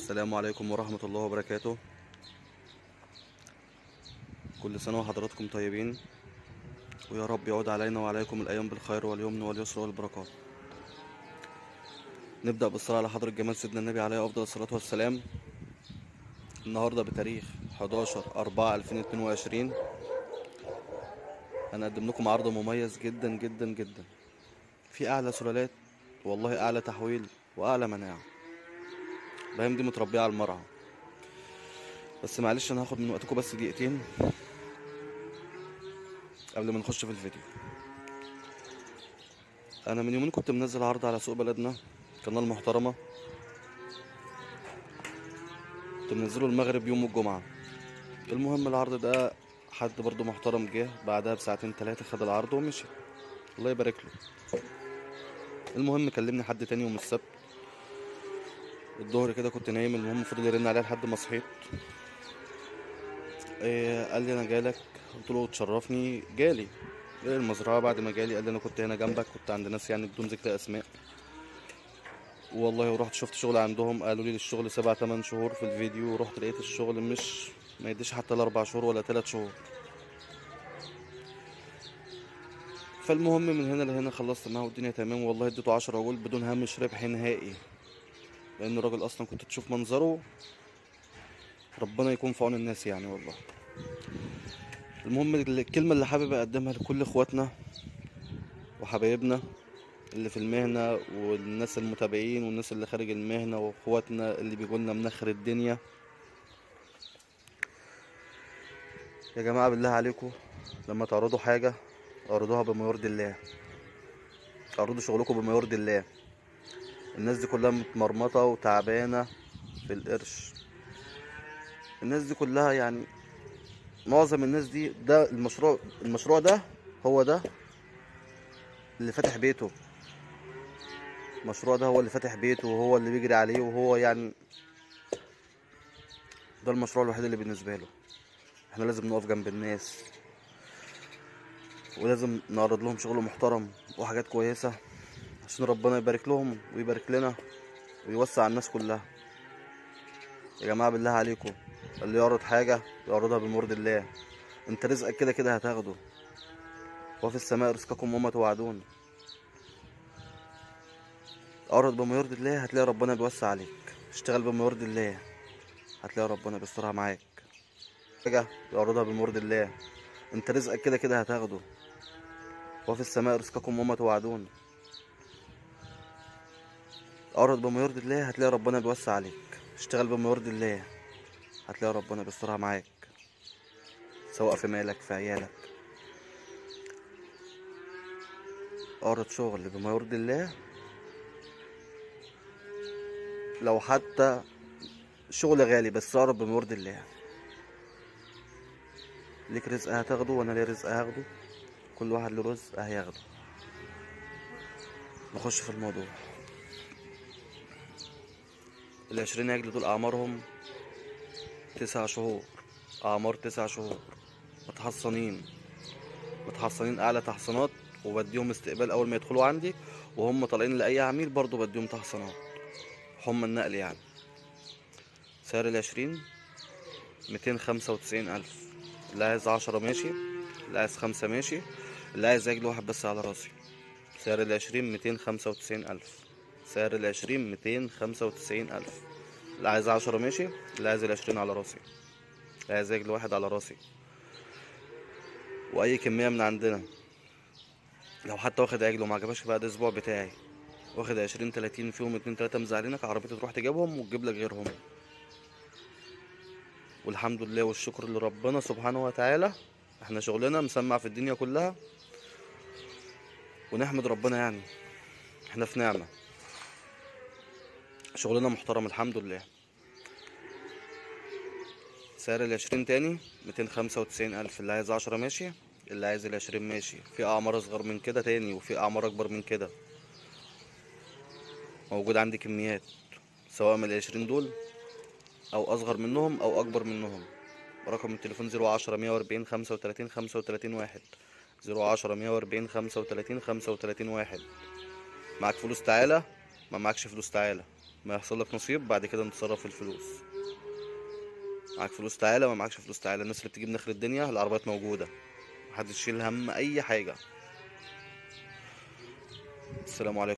السلام عليكم ورحمة الله وبركاته كل سنة وحضراتكم طيبين ويا رب يعود علينا وعليكم الأيام بالخير واليمن واليسر والبركات نبدأ بالصلاة على حضرة جمال سيدنا النبي عليه أفضل الصلاة والسلام النهاردة بتاريخ 11 4 2022 هنقدم لكم عرض مميز جدا جدا جدا في أعلى سلالات والله أعلى تحويل وأعلى مناعة البهايم دي متربية على المرعى بس معلش انا هاخد من وقتكم بس دقيقتين قبل ما نخش في الفيديو انا من يومين كنت منزل عرض على سوق بلدنا قناه المحترمه كنت منزله المغرب يوم الجمعه المهم العرض ده حد برضو محترم جه بعدها بساعتين تلاتة خد العرض ومشي الله يبارك له المهم كلمني حد تاني يوم السبت الظهر كده كنت نايم المهم فضل يرن عليا لحد ما صحيت إيه قال لي انا جالك قلت له تشرفني جالي جالي المزرعه بعد ما جالي قال لي انا كنت هنا جنبك كنت عند ناس يعني بدون ذكر اسماء والله ورحت شفت شغل عندهم قالوا لي الشغل سبع تمن شهور في الفيديو ورحت لقيت الشغل مش ما يديش حتى الاربع شهور ولا تلات شهور فالمهم من هنا لهنا خلصت معاه والدنيا تمام والله اديته عشرة عجول بدون هامش ربح نهائي لان الراجل اصلا كنت تشوف منظره ربنا يكون في عون الناس يعني والله المهم الكلمة اللي حابب اقدمها لكل اخواتنا وحبايبنا اللي في المهنة والناس المتابعين والناس اللي خارج المهنة واخواتنا اللي بيقولنا من اخر الدنيا يا جماعة بالله عليكم لما تعرضوا حاجة اعرضوها بما يرضي الله اعرضوا شغلكم بما يرضي الله الناس دي كلها متمرمطة وتعبانة في القرش الناس دي كلها يعني معظم الناس دي ده المشروع المشروع ده هو ده اللي فاتح بيته المشروع ده هو اللي فاتح بيته وهو اللي بيجري عليه وهو يعني ده المشروع الوحيد اللي بالنسبة له احنا لازم نقف جنب الناس ولازم نعرض لهم شغل محترم وحاجات كويسة عشان ربنا يبارك لهم ويبارك لنا ويوسع على الناس كلها يا جماعة بالله عليكم اللي يعرض حاجة يعرضها بمرض الله انت رزقك كده كده هتاخده وفي السماء رزقكم وما توعدون اعرض بما يرضي الله هتلاقي ربنا بيوسع عليك اشتغل بما يرضي الله هتلاقي ربنا بيسترها معاك حاجة يعرضها بمرض الله انت رزقك كده كده هتاخده وفي السماء رزقكم وما توعدون اعرض بما يرضي الله هتلاقي ربنا بيوسع عليك اشتغل بما يرضي الله هتلاقي ربنا بيسترها معاك سواء في مالك في عيالك اعرض شغل بما يرضي الله لو حتى شغل غالي بس اعرض بما يرضي الله ليك رزق هتاخده وانا ليا رزق هاخده كل واحد له رزق هياخده نخش في الموضوع العشرين عجل دول أعمارهم تسع شهور أعمار تسع شهور متحصنين متحصنين أعلى تحصينات وبديهم استقبال أول ما يدخلوا عندي وهم طالعين لأي عميل برضو بديهم تحصينات هم النقل يعني سعر العشرين ميتين خمسة وتسعين ألف اللي عايز عشرة ماشي اللي عايز خمسة ماشي اللي عايز عجل واحد بس على راسي سعر العشرين ميتين خمسة وتسعين ألف سعر العشرين ميتين خمسة وتسعين ألف اللي عايز عشرة ماشي اللي عايز العشرين على راسي اللي عايز عجل واحد على راسي وأي كمية من عندنا لو حتى واخد عجل وما عجبكش بعد الأسبوع بتاعي واخد عشرين تلاتين فيهم اتنين تلاتة مزعلينك عربيتي تروح تجيبهم وتجيب لك غيرهم والحمد لله والشكر لربنا سبحانه وتعالى احنا شغلنا مسمع في الدنيا كلها ونحمد ربنا يعني احنا في نعمه شغلنا محترم الحمد لله سعر العشرين تاني ميتين خمسة وتسعين ألف اللي عايز عشرة ماشي اللي عايز العشرين ماشي في أعمار أصغر من كده تاني وفي أعمار أكبر من كده موجود عندي كميات سواء من العشرين دول أو أصغر منهم أو أكبر منهم رقم التليفون زيرو عشرة مية وأربعين خمسة وتلاتين خمسة وتلاتين واحد زيرو عشرة مية وأربعين خمسة وتلاتين خمسة وتلاتين واحد معاك فلوس تعالى ما معكش فلوس تعالى ما يحصل لك نصيب بعد كده نتصرف في الفلوس معاك فلوس تعالى ما معكش فلوس تعالى الناس اللي بتجيب نخر الدنيا العربيات موجودة محدش يشيل هم اي حاجة السلام عليكم